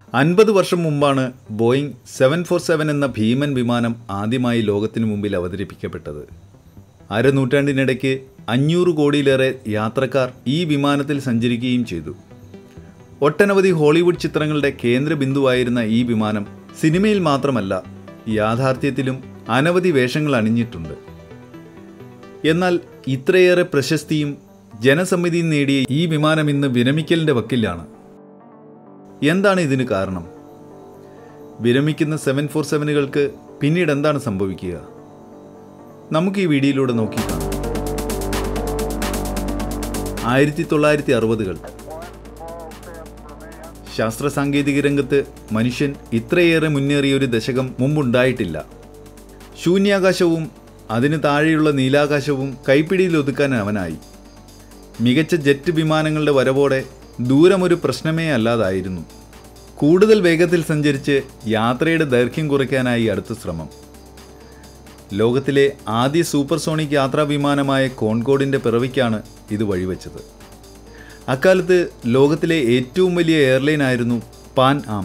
അൻപത് വർഷം മുമ്പാണ് ബോയിങ് സെവൻ ഫോർ സെവൻ എന്ന ഭീമൻ വിമാനം ആദ്യമായി ലോകത്തിനു മുമ്പിൽ അവതരിപ്പിക്കപ്പെട്ടത് അരനൂറ്റാണ്ടിനിടയ്ക്ക് അഞ്ഞൂറ് കോടിയിലേറെ യാത്രക്കാർ ഈ വിമാനത്തിൽ സഞ്ചരിക്കുകയും ചെയ്തു ഒട്ടനവധി ഹോളിവുഡ് ചിത്രങ്ങളുടെ കേന്ദ്ര ബിന്ദുവായിരുന്ന ഈ വിമാനം സിനിമയിൽ മാത്രമല്ല യാഥാർത്ഥ്യത്തിലും അനവധി വേഷങ്ങൾ അണിഞ്ഞിട്ടുണ്ട് എന്നാൽ ഇത്രയേറെ പ്രശസ്തിയും ജനസമ്മതിയും നേടിയ ഈ വിമാനം ഇന്ന് വിരമിക്കലിൻ്റെ വക്കിലാണ് എന്താണ് ഇതിന് കാരണം വിരമിക്കുന്ന സെവൻ ഫോർ സെവനുകൾക്ക് പിന്നീട് എന്താണ് സംഭവിക്കുക നമുക്ക് ഈ വീഡിയോയിലൂടെ നോക്കി കാണാം ആയിരത്തി തൊള്ളായിരത്തി അറുപതുകൾ ശാസ്ത്ര സാങ്കേതിക രംഗത്ത് മനുഷ്യൻ ഇത്രയേറെ മുന്നേറിയ ഒരു ദശകം മുമ്പുണ്ടായിട്ടില്ല ശൂന്യാകാശവും അതിന് താഴെയുള്ള നീലാകാശവും കൈപ്പിടിയിൽ ഒതുക്കാൻ അവനായി മികച്ച ജെറ്റ് വിമാനങ്ങളുടെ വരവോടെ ദൂരമൊരു പ്രശ്നമേ അല്ലാതായിരുന്നു കൂടുതൽ വേഗത്തിൽ സഞ്ചരിച്ച് യാത്രയുടെ ദൈർഘ്യം കുറയ്ക്കാനായി അടുത്ത ശ്രമം ലോകത്തിലെ ആദ്യ സൂപ്പർസോണിക് യാത്രാ വിമാനമായ കോൺകോഡിൻ്റെ പിറവിക്കാണ് ഇത് വഴിവെച്ചത് അക്കാലത്ത് ലോകത്തിലെ ഏറ്റവും വലിയ എയർലൈൻ ആയിരുന്നു പാൻ ആം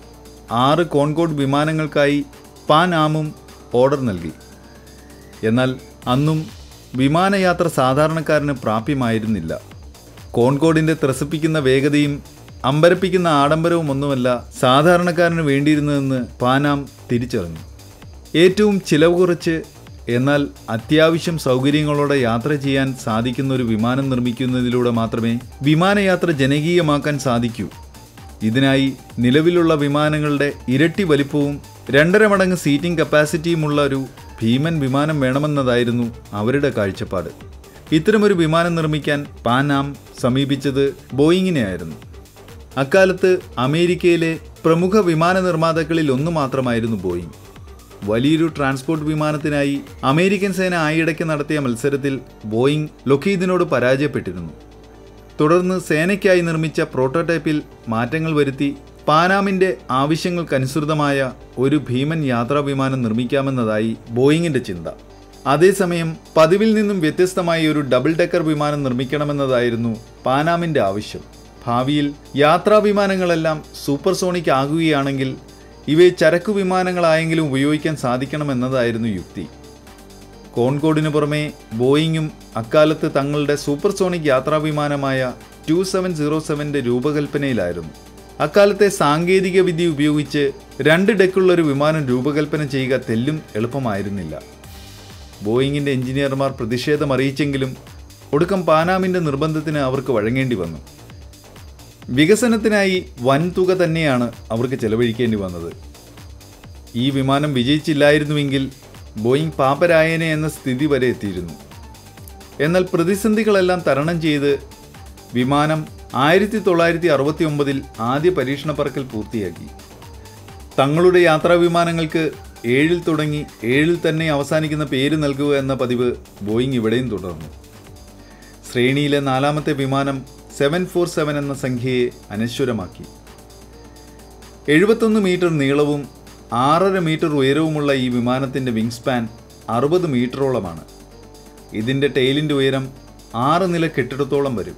ആറ് കോൺകോഡ് വിമാനങ്ങൾക്കായി പാൻ ആമും ഓർഡർ നൽകി എന്നാൽ അന്നും വിമാനയാത്ര സാധാരണക്കാരന് പ്രാപ്യമായിരുന്നില്ല കോൺകോഡിൻ്റെ ത്രസിപ്പിക്കുന്ന വേഗതയും അമ്പരപ്പിക്കുന്ന ആഡംബരവും ഒന്നുമല്ല സാധാരണക്കാരന് വേണ്ടിയിരുന്നതെന്ന് പാനാം തിരിച്ചറിഞ്ഞു ഏറ്റവും ചിലവ് കുറച്ച് എന്നാൽ അത്യാവശ്യം സൗകര്യങ്ങളോടെ യാത്ര ചെയ്യാൻ സാധിക്കുന്ന ഒരു വിമാനം നിർമ്മിക്കുന്നതിലൂടെ മാത്രമേ വിമാനയാത്ര ജനകീയമാക്കാൻ സാധിക്കൂ ഇതിനായി നിലവിലുള്ള വിമാനങ്ങളുടെ ഇരട്ടി വലിപ്പവും രണ്ടര മടങ്ങ് സീറ്റിംഗ് കപ്പാസിറ്റിയുമുള്ള ഒരു ഭീമൻ വിമാനം വേണമെന്നതായിരുന്നു അവരുടെ കാഴ്ചപ്പാട് ഇത്തരമൊരു വിമാനം നിർമ്മിക്കാൻ പാനാം സമീപിച്ചത് ബോയിങ്ങിനെയായിരുന്നു അക്കാലത്ത് അമേരിക്കയിലെ പ്രമുഖ വിമാന നിർമ്മാതാക്കളിൽ ഒന്ന് മാത്രമായിരുന്നു ബോയിങ് വലിയൊരു ട്രാൻസ്പോർട്ട് വിമാനത്തിനായി അമേരിക്കൻ സേന ആയിടയ്ക്ക് നടത്തിയ മത്സരത്തിൽ ബോയിങ് ലൊക്കീദിനോട് പരാജയപ്പെട്ടിരുന്നു തുടർന്ന് സേനയ്ക്കായി നിർമ്മിച്ച പ്രോട്ടോടൈപ്പിൽ മാറ്റങ്ങൾ വരുത്തി പാനാമിൻ്റെ ആവശ്യങ്ങൾക്കനുസൃതമായ ഒരു ഭീമൻ യാത്രാ വിമാനം നിർമ്മിക്കാമെന്നതായി ബോയിങ്ങിൻ്റെ ചിന്ത അതേസമയം പതിവിൽ നിന്നും വ്യത്യസ്തമായി ഒരു ഡബിൾ ഡെക്കർ വിമാനം നിർമ്മിക്കണമെന്നതായിരുന്നു പാനാമിൻ്റെ ആവശ്യം ഭാവിയിൽ യാത്രാ വിമാനങ്ങളെല്ലാം സൂപ്പർസോണിക് ആകുകയാണെങ്കിൽ ഇവയെ ചരക്കു വിമാനങ്ങളായെങ്കിലും ഉപയോഗിക്കാൻ സാധിക്കണമെന്നതായിരുന്നു യുക്തി കോൺകോഡിന് പുറമെ ബോയിങ്ങും അക്കാലത്ത് തങ്ങളുടെ സൂപ്പർസോണിക് യാത്രാ വിമാനമായ ടു സെവൻ സീറോ സെവൻ്റെ രൂപകൽപ്പനയിലായിരുന്നു അക്കാലത്തെ സാങ്കേതിക വിദ്യ ഉപയോഗിച്ച് രണ്ട് ഡെക്കുള്ള ഒരു വിമാനം രൂപകൽപ്പന ചെയ്യുക തെല്ലും എളുപ്പമായിരുന്നില്ല ബോയിങ്ങിൻ്റെ എഞ്ചിനീയർമാർ പ്രതിഷേധം അറിയിച്ചെങ്കിലും ഒടുക്കം പാനാമിൻ്റെ നിർബന്ധത്തിന് അവർക്ക് വഴങ്ങേണ്ടി വന്നു വികസനത്തിനായി വൻ തുക തന്നെയാണ് അവർക്ക് ചെലവഴിക്കേണ്ടി വന്നത് ഈ വിമാനം വിജയിച്ചില്ലായിരുന്നുവെങ്കിൽ ബോയിങ് പാപ്പരായനെ എന്ന സ്ഥിതി വരെ എത്തിയിരുന്നു എന്നാൽ പ്രതിസന്ധികളെല്ലാം തരണം ചെയ്ത് വിമാനം ആയിരത്തി തൊള്ളായിരത്തി അറുപത്തി ഒമ്പതിൽ ആദ്യ പരീക്ഷണ പറക്കൽ പൂർത്തിയാക്കി തങ്ങളുടെ യാത്രാ വിമാനങ്ങൾക്ക് ഏഴിൽ തുടങ്ങി ഏഴിൽ തന്നെ അവസാനിക്കുന്ന പേര് നൽകുക എന്ന പതിവ് ബോയിങ് ഇവിടെയും തുടർന്നു ശ്രേണിയിലെ നാലാമത്തെ വിമാനം സെവൻ ഫോർ സെവൻ എന്ന സംഖ്യയെ അനശ്വരമാക്കി എഴുപത്തൊന്ന് മീറ്റർ നീളവും ആറര മീറ്റർ ഉയരവുമുള്ള ഈ വിമാനത്തിൻ്റെ വിങ് സ്പാൻ അറുപത് മീറ്ററോളമാണ് ഇതിൻ്റെ ടെയിലിൻ്റെ ഉയരം ആറ് നില കെട്ടിടത്തോളം വരും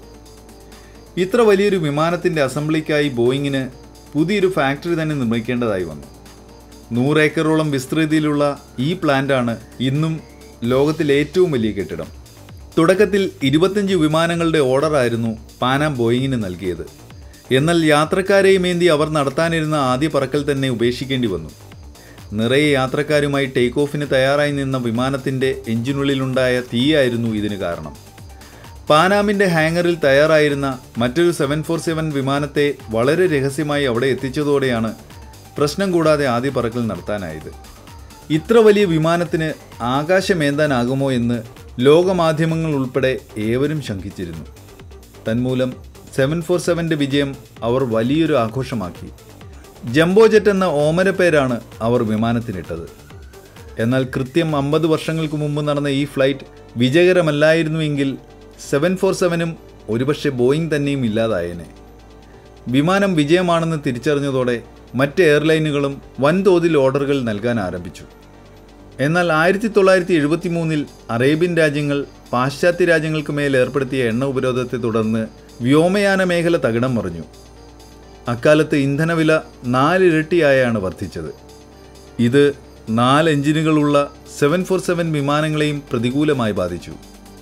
ഇത്ര വലിയൊരു വിമാനത്തിൻ്റെ അസംബ്ലിക്കായി ബോയിങ്ങിന് പുതിയൊരു ഫാക്ടറി തന്നെ നിർമ്മിക്കേണ്ടതായി വന്നു നൂറ് ഏക്കറോളം വിസ്തൃതിയിലുള്ള ഈ പ്ലാന്റാണ് ഇന്നും ലോകത്തിലെ ഏറ്റവും വലിയ കെട്ടിടം തുടക്കത്തിൽ ഇരുപത്തഞ്ച് വിമാനങ്ങളുടെ ഓർഡറായിരുന്നു പാനാം ബോയിങ്ങിന് നൽകിയത് എന്നാൽ യാത്രക്കാരെയും ഏന്തി അവർ നടത്താനിരുന്ന ആദ്യ പറക്കൽ തന്നെ ഉപേക്ഷിക്കേണ്ടി വന്നു നിറയെ യാത്രക്കാരുമായി ടേക്ക് ഓഫിന് തയ്യാറായി നിന്ന വിമാനത്തിൻ്റെ എഞ്ചിനുള്ളിലുണ്ടായ തീയായിരുന്നു ഇതിന് കാരണം പാനാമിൻ്റെ ഹാങ്ങറിൽ തയ്യാറായിരുന്ന മറ്റൊരു സെവൻ ഫോർ സെവൻ വിമാനത്തെ വളരെ രഹസ്യമായി അവിടെ എത്തിച്ചതോടെയാണ് പ്രശ്നം കൂടാതെ ആദ്യ പറക്കൽ നടത്താനായത് ഇത്ര വലിയ വിമാനത്തിന് ആകാശമേന്താനാകുമോ എന്ന് ലോകമാധ്യമങ്ങൾ ഉൾപ്പെടെ ഏവരും ശങ്കിച്ചിരുന്നു തന്മൂലം സെവൻ ഫോർ സെവൻ്റെ വിജയം അവർ വലിയൊരു ആഘോഷമാക്കി ജംബോ ജെറ്റ് എന്ന ഓമന പേരാണ് അവർ വിമാനത്തിനിട്ടത് എന്നാൽ കൃത്യം അമ്പത് വർഷങ്ങൾക്ക് മുമ്പ് നടന്ന ഈ ഫ്ലൈറ്റ് വിജയകരമല്ലായിരുന്നുവെങ്കിൽ സെവൻ ഫോർ സെവനും ഒരുപക്ഷെ ബോയിങ് തന്നെയും ഇല്ലാതായേനെ വിമാനം വിജയമാണെന്ന് തിരിച്ചറിഞ്ഞതോടെ മറ്റ് എയർലൈനുകളും വൻതോതിൽ ഓർഡറുകൾ നൽകാൻ ആരംഭിച്ചു എന്നാൽ ആയിരത്തി തൊള്ളായിരത്തി എഴുപത്തി മൂന്നിൽ അറേബ്യൻ രാജ്യങ്ങൾ പാശ്ചാത്യ രാജ്യങ്ങൾക്ക് മേൽ ഏർപ്പെടുത്തിയ എണ്ണ ഉപരോധത്തെ തുടർന്ന് വ്യോമയാന മേഖല തകിടം മറിഞ്ഞു അക്കാലത്ത് ഇന്ധനവില നാലിരട്ടിയായാണ് വർദ്ധിച്ചത് ഇത് നാല് എഞ്ചിനുകളുള്ള സെവൻ ഫോർ സെവൻ വിമാനങ്ങളെയും പ്രതികൂലമായി ബാധിച്ചു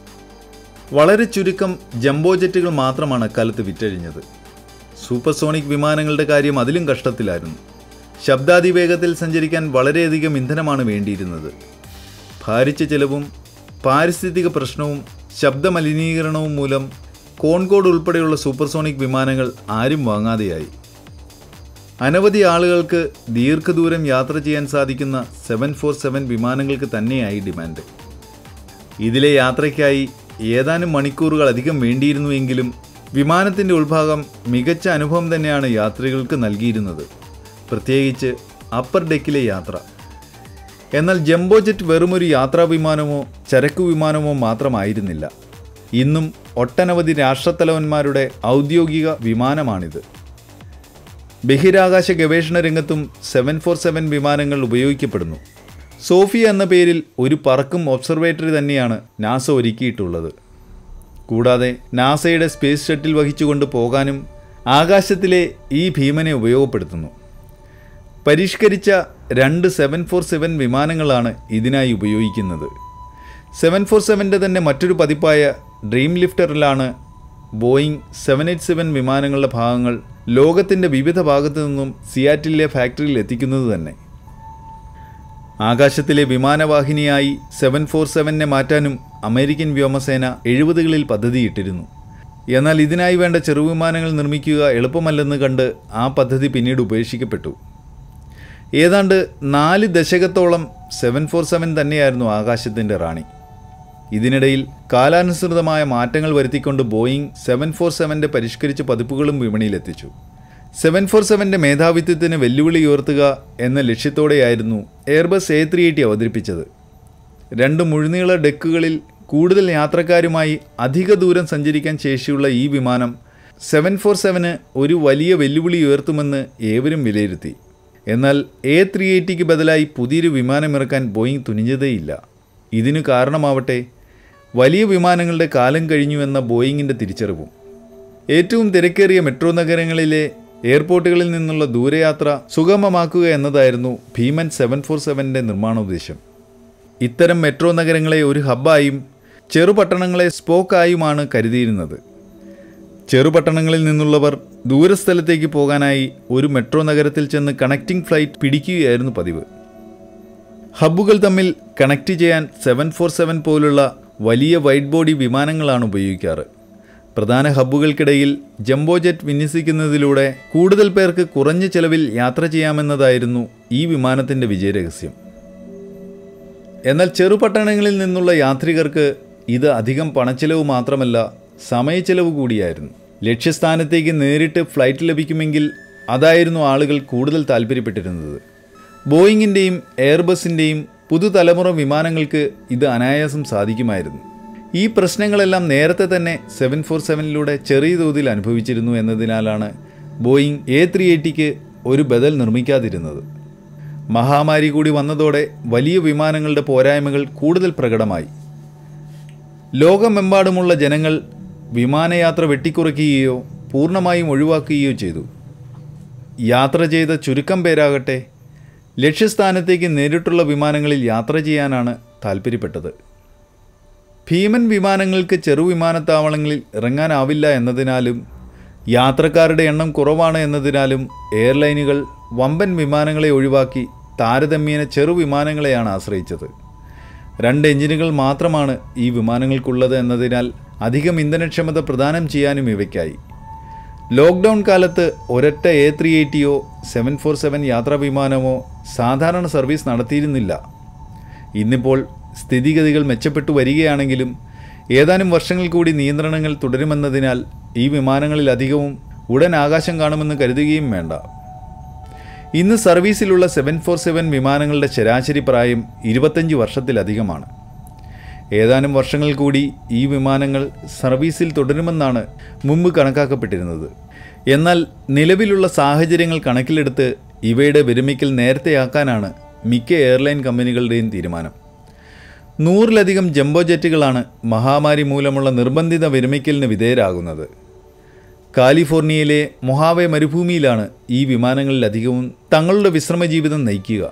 വളരെ ചുരുക്കം ജംബോ ജെറ്റുകൾ മാത്രമാണ് അക്കാലത്ത് വിറ്റഴിഞ്ഞത് സൂപ്പർസോണിക് വിമാനങ്ങളുടെ കാര്യം അതിലും കഷ്ടത്തിലായിരുന്നു ശബ്ദാതിവേഗത്തിൽ സഞ്ചരിക്കാൻ വളരെയധികം ഇന്ധനമാണ് വേണ്ടിയിരുന്നത് ഭാരിച്ച ചെലവും പാരിസ്ഥിതിക പ്രശ്നവും ശബ്ദമലിനീകരണവും മൂലം കോൺകോഡ് ഉൾപ്പെടെയുള്ള സൂപ്പർസോണിക് വിമാനങ്ങൾ ആരും വാങ്ങാതെയായി അനവധി ആളുകൾക്ക് ദീർഘദൂരം യാത്ര ചെയ്യാൻ സാധിക്കുന്ന സെവൻ ഫോർ സെവൻ വിമാനങ്ങൾക്ക് തന്നെയായി ഡിമാൻഡ് ഇതിലെ യാത്രയ്ക്കായി ഏതാനും മണിക്കൂറുകൾ അധികം വേണ്ടിയിരുന്നുവെങ്കിലും വിമാനത്തിൻ്റെ ഉൾഭാഗം മികച്ച അനുഭവം തന്നെയാണ് യാത്രികൾക്ക് നൽകിയിരുന്നത് പ്രത്യേകിച്ച് അപ്പർ ഡെക്കിലെ യാത്ര എന്നാൽ ജംബോ ജെറ്റ് വെറുമൊരു യാത്രാ വിമാനമോ ചരക്കു വിമാനമോ മാത്രമായിരുന്നില്ല ഇന്നും ഒട്ടനവധി രാഷ്ട്രത്തലവന്മാരുടെ ഔദ്യോഗിക വിമാനമാണിത് ബഹിരാകാശ ഗവേഷണ രംഗത്തും സെവൻ ഫോർ സെവൻ വിമാനങ്ങൾ ഉപയോഗിക്കപ്പെടുന്നു സോഫിയ എന്ന പേരിൽ ഒരു പറക്കും ഒബ്സർവേറ്ററി തന്നെയാണ് നാസ ഒരുക്കിയിട്ടുള്ളത് കൂടാതെ നാസയുടെ സ്പേസ് ഷട്ടിൽ വഹിച്ചുകൊണ്ട് പോകാനും ആകാശത്തിലെ ഈ ഭീമനെ ഉപയോഗപ്പെടുത്തുന്നു പരിഷ്കരിച്ച രണ്ട് സെവൻ ഫോർ സെവൻ വിമാനങ്ങളാണ് ഇതിനായി ഉപയോഗിക്കുന്നത് സെവൻ ഫോർ സെവൻ്റെ തന്നെ മറ്റൊരു പതിപ്പായ ഡ്രീം ലിഫ്റ്ററിലാണ് ബോയിങ് സെവൻ എയ്റ്റ് സെവൻ വിമാനങ്ങളുടെ ഭാഗങ്ങൾ ലോകത്തിൻ്റെ വിവിധ ഭാഗത്തു നിന്നും സിയാറ്റിലെ ഫാക്ടറിയിൽ എത്തിക്കുന്നത് തന്നെ ആകാശത്തിലെ വിമാനവാഹിനിയായി സെവൻ ഫോർ സെവനെ മാറ്റാനും അമേരിക്കൻ വ്യോമസേന എഴുപതുകളിൽ പദ്ധതിയിട്ടിരുന്നു എന്നാൽ ഇതിനായി വേണ്ട ചെറുവിമാനങ്ങൾ നിർമ്മിക്കുക എളുപ്പമല്ലെന്ന് കണ്ട് ആ പദ്ധതി പിന്നീട് ഉപേക്ഷിക്കപ്പെട്ടു ഏതാണ്ട് നാല് ദശകത്തോളം സെവൻ ഫോർ സെവൻ തന്നെയായിരുന്നു ആകാശത്തിൻ്റെ റാണി ഇതിനിടയിൽ കാലാനുസൃതമായ മാറ്റങ്ങൾ വരുത്തിക്കൊണ്ട് ബോയിങ് സെവൻ ഫോർ സെവൻ്റെ പരിഷ്കരിച്ച പതിപ്പുകളും വിപണിയിലെത്തിച്ചു സെവൻ ഫോർ സെവൻ്റെ മേധാവിത്വത്തിന് വെല്ലുവിളി ഉയർത്തുക എന്ന ലക്ഷ്യത്തോടെയായിരുന്നു എയർബസ് എ ത്രീ എയ്റ്റി അവതരിപ്പിച്ചത് രണ്ട് മുഴുനീള ഡെക്കുകളിൽ കൂടുതൽ യാത്രക്കാരുമായി അധിക ദൂരം സഞ്ചരിക്കാൻ ശേഷിയുള്ള ഈ വിമാനം സെവൻ ഫോർ സെവന് ഒരു വലിയ വെല്ലുവിളി ഉയർത്തുമെന്ന് ഏവരും വിലയിരുത്തി എന്നാൽ എ ത്രീ എയ്റ്റിക്ക് ബദലായി പുതിയൊരു വിമാനമിറക്കാൻ ബോയിങ് തുനിഞ്ഞതേയില്ല ഇതിനു കാരണമാവട്ടെ വലിയ വിമാനങ്ങളുടെ കാലം കഴിഞ്ഞു എന്ന ബോയിങ്ങിൻ്റെ തിരിച്ചറിവും ഏറ്റവും തിരക്കേറിയ മെട്രോ നഗരങ്ങളിലെ എയർപോർട്ടുകളിൽ നിന്നുള്ള ദൂരയാത്ര സുഗമമാക്കുക എന്നതായിരുന്നു ഭീമൻ സെവൻ ഫോർ സെവൻ്റെ നിർമ്മാണോദ്ദേശം ഇത്തരം മെട്രോ നഗരങ്ങളെ ഒരു ഹബ്ബായും ചെറുപട്ടണങ്ങളെ സ്പോക്കായുമാണ് കരുതിയിരുന്നത് ചെറുപട്ടണങ്ങളിൽ നിന്നുള്ളവർ ദൂരസ്ഥലത്തേക്ക് പോകാനായി ഒരു മെട്രോ നഗരത്തിൽ ചെന്ന് കണക്റ്റിംഗ് ഫ്ലൈറ്റ് പിടിക്കുകയായിരുന്നു പതിവ് ഹബ്ബുകൾ തമ്മിൽ കണക്ട് ചെയ്യാൻ സെവൻ ഫോർ സെവൻ പോലുള്ള വലിയ വൈറ്റ് ബോഡി വിമാനങ്ങളാണ് ഉപയോഗിക്കാറ് പ്രധാന ഹബ്ബുകൾക്കിടയിൽ ജംബോ ജെറ്റ് വിന്യസിക്കുന്നതിലൂടെ കൂടുതൽ പേർക്ക് കുറഞ്ഞ ചെലവിൽ യാത്ര ചെയ്യാമെന്നതായിരുന്നു ഈ വിമാനത്തിൻ്റെ വിജയരഹസ്യം എന്നാൽ ചെറുപട്ടണങ്ങളിൽ നിന്നുള്ള യാത്രികർക്ക് ഇത് അധികം പണച്ചെലവ് മാത്രമല്ല സമയച്ചെലവ് കൂടിയായിരുന്നു ലക്ഷ്യസ്ഥാനത്തേക്ക് നേരിട്ട് ഫ്ലൈറ്റ് ലഭിക്കുമെങ്കിൽ അതായിരുന്നു ആളുകൾ കൂടുതൽ താല്പര്യപ്പെട്ടിരുന്നത് ബോയിങ്ങിൻ്റെയും എയർബസിൻ്റെയും പുതുതലമുറ വിമാനങ്ങൾക്ക് ഇത് അനായാസം സാധിക്കുമായിരുന്നു ഈ പ്രശ്നങ്ങളെല്ലാം നേരത്തെ തന്നെ സെവൻ ഫോർ സെവനിലൂടെ ചെറിയ തോതിൽ അനുഭവിച്ചിരുന്നു എന്നതിനാലാണ് ബോയിങ് എ ത്രീ എയ്റ്റിക്ക് ഒരു ബദൽ നിർമ്മിക്കാതിരുന്നത് മഹാമാരി കൂടി വന്നതോടെ വലിയ വിമാനങ്ങളുടെ പോരായ്മകൾ കൂടുതൽ പ്രകടമായി ലോകമെമ്പാടുമുള്ള ജനങ്ങൾ വിമാനയാത്ര വെട്ടിക്കുറയ്ക്കുകയോ പൂർണ്ണമായും ഒഴിവാക്കുകയോ ചെയ്തു യാത്ര ചെയ്ത ചുരുക്കം പേരാകട്ടെ ലക്ഷ്യസ്ഥാനത്തേക്ക് നേരിട്ടുള്ള വിമാനങ്ങളിൽ യാത്ര ചെയ്യാനാണ് താൽപ്പര്യപ്പെട്ടത് ഭീമൻ വിമാനങ്ങൾക്ക് ചെറുവിമാനത്താവളങ്ങളിൽ ഇറങ്ങാനാവില്ല എന്നതിനാലും യാത്രക്കാരുടെ എണ്ണം കുറവാണ് എന്നതിനാലും എയർലൈനുകൾ വമ്പൻ വിമാനങ്ങളെ ഒഴിവാക്കി താരതമ്യേന ചെറുവിമാനങ്ങളെയാണ് ആശ്രയിച്ചത് രണ്ട് എഞ്ചിനുകൾ മാത്രമാണ് ഈ വിമാനങ്ങൾക്കുള്ളത് എന്നതിനാൽ അധികം ഇന്ധനക്ഷമത പ്രദാനം ചെയ്യാനും ഇവയ്ക്കായി ലോക്ക്ഡൗൺ കാലത്ത് ഒരൊറ്റ എ ത്രീ എയ്റ്റിയോ സെവൻ ഫോർ സെവൻ യാത്രാ വിമാനമോ സാധാരണ സർവീസ് നടത്തിയിരുന്നില്ല ഇന്നിപ്പോൾ സ്ഥിതിഗതികൾ മെച്ചപ്പെട്ടു വരികയാണെങ്കിലും ഏതാനും വർഷങ്ങൾ കൂടി നിയന്ത്രണങ്ങൾ തുടരുമെന്നതിനാൽ ഈ വിമാനങ്ങളിൽ അധികവും ഉടൻ ആകാശം കാണുമെന്ന് കരുതുകയും വേണ്ട ഇന്ന് സർവീസിലുള്ള സെവൻ ഫോർ സെവൻ വിമാനങ്ങളുടെ ശരാശരി പ്രായം ഇരുപത്തഞ്ച് വർഷത്തിലധികമാണ് ഏതാനും വർഷങ്ങൾ കൂടി ഈ വിമാനങ്ങൾ സർവീസിൽ തുടരുമെന്നാണ് മുമ്പ് കണക്കാക്കപ്പെട്ടിരുന്നത് എന്നാൽ നിലവിലുള്ള സാഹചര്യങ്ങൾ കണക്കിലെടുത്ത് ഇവയുടെ വിരമിക്കൽ നേരത്തെയാക്കാനാണ് മിക്ക എയർലൈൻ കമ്പനികളുടെയും തീരുമാനം നൂറിലധികം ജംബോ ജെറ്റുകളാണ് മഹാമാരി മൂലമുള്ള നിർബന്ധിത വിരമിക്കലിന് വിധേയരാകുന്നത് കാലിഫോർണിയയിലെ മൊഹാവെ മരുഭൂമിയിലാണ് ഈ വിമാനങ്ങളിലധികവും തങ്ങളുടെ വിശ്രമ ജീവിതം നയിക്കുക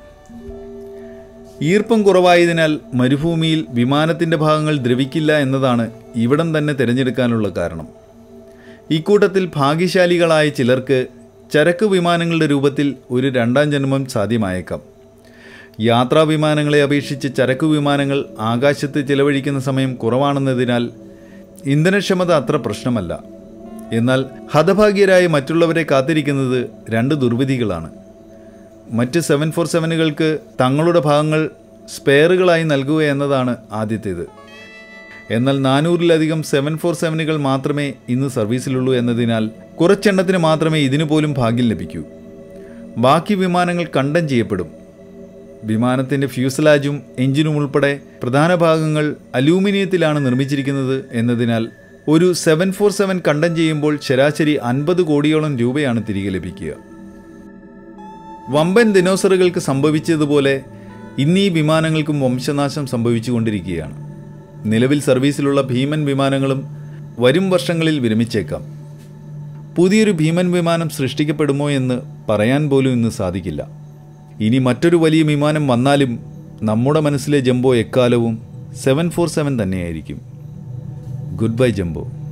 ഈർപ്പം കുറവായതിനാൽ മരുഭൂമിയിൽ വിമാനത്തിൻ്റെ ഭാഗങ്ങൾ ദ്രവിക്കില്ല എന്നതാണ് ഇവിടം തന്നെ തിരഞ്ഞെടുക്കാനുള്ള കാരണം ഇക്കൂട്ടത്തിൽ ഭാഗ്യശാലികളായ ചിലർക്ക് ചരക്ക് വിമാനങ്ങളുടെ രൂപത്തിൽ ഒരു രണ്ടാം ജന്മം സാധ്യമായേക്കാം യാത്രാ വിമാനങ്ങളെ അപേക്ഷിച്ച് ചരക്കു വിമാനങ്ങൾ ആകാശത്ത് ചിലവഴിക്കുന്ന സമയം കുറവാണെന്നതിനാൽ ഇന്ധനക്ഷമത അത്ര പ്രശ്നമല്ല എന്നാൽ ഹതഭാഗ്യരായ മറ്റുള്ളവരെ കാത്തിരിക്കുന്നത് രണ്ട് ദുർവിധികളാണ് മറ്റ് സെവൻ ഫോർ സെവനുകൾക്ക് തങ്ങളുടെ ഭാഗങ്ങൾ സ്പെയറുകളായി നൽകുക എന്നതാണ് ആദ്യത്തേത് എന്നാൽ നാനൂറിലധികം സെവൻ ഫോർ സെവനുകൾ മാത്രമേ ഇന്ന് സർവീസിലുള്ളൂ എന്നതിനാൽ കുറച്ചെണ്ണത്തിന് മാത്രമേ ഇതിനു പോലും ഭാഗ്യം ലഭിക്കൂ ബാക്കി വിമാനങ്ങൾ കണ്ടം ചെയ്യപ്പെടും വിമാനത്തിൻ്റെ ഫ്യൂസലാജും എഞ്ചിനും ഉൾപ്പെടെ പ്രധാന ഭാഗങ്ങൾ അലൂമിനിയത്തിലാണ് നിർമ്മിച്ചിരിക്കുന്നത് എന്നതിനാൽ ഒരു സെവൻ ഫോർ സെവൻ കണ്ടം ചെയ്യുമ്പോൾ ശരാശരി അൻപത് കോടിയോളം രൂപയാണ് തിരികെ ലഭിക്കുക വമ്പൻ ദിനോസറുകൾക്ക് സംഭവിച്ചതുപോലെ ഇന്ന് ഈ വിമാനങ്ങൾക്കും വംശനാശം സംഭവിച്ചുകൊണ്ടിരിക്കുകയാണ് നിലവിൽ സർവീസിലുള്ള ഭീമൻ വിമാനങ്ങളും വരും വർഷങ്ങളിൽ വിരമിച്ചേക്കാം പുതിയൊരു ഭീമൻ വിമാനം സൃഷ്ടിക്കപ്പെടുമോ എന്ന് പറയാൻ പോലും ഇന്ന് സാധിക്കില്ല ഇനി മറ്റൊരു വലിയ വിമാനം വന്നാലും നമ്മുടെ മനസ്സിലെ ജംബോ എക്കാലവും സെവൻ ഫോർ സെവൻ തന്നെയായിരിക്കും ഗുഡ് ബൈ ജംബോ